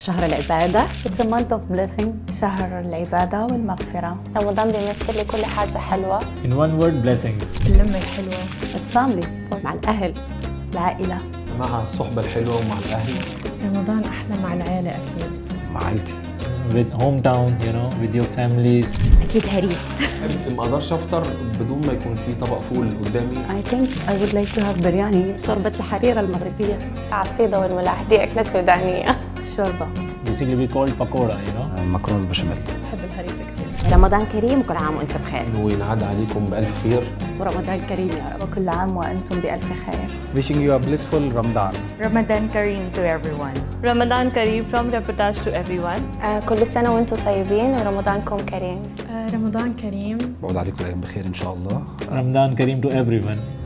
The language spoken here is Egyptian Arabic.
شهر العبادة It's a month of blessing شهر العبادة والمغفرة رمضان بيمثل لي كل حاجة حلوة In one word, blessings. اللمة الحلوة family مع الأهل العائلة مع الصحبة الحلوة ومع الأهل رمضان أحلى مع العيلة أكيد مع عائلتي With hometown, you know, with your families. أكيد هريس ما أقدرش أفطر بدون ما يكون في طبق فول قدامي I think I would like to have biryani شوربة الحريرة المغربية العصيدة والملاح دي أكلة سودانية الشوربة Basically, we call it pakoda, you know. مكرونه بالبشاميل بحب الهريسة كثير رمضان كريم وكل عام وأنتم بخير وينعاد عليكم بألف خير ورمضان كريم يا رب وكل عام وأنتم بألف خير wishing you a blissful Ramadan Ramadan Kareem to everyone Ramadan Kareem from Reportage to everyone. آه كل سنة وانتم طيبين ورمضانكم كريم آه، رمضان كريم بعود عليكم الايام بخير ان شاء الله Ramadan Kareem to everyone.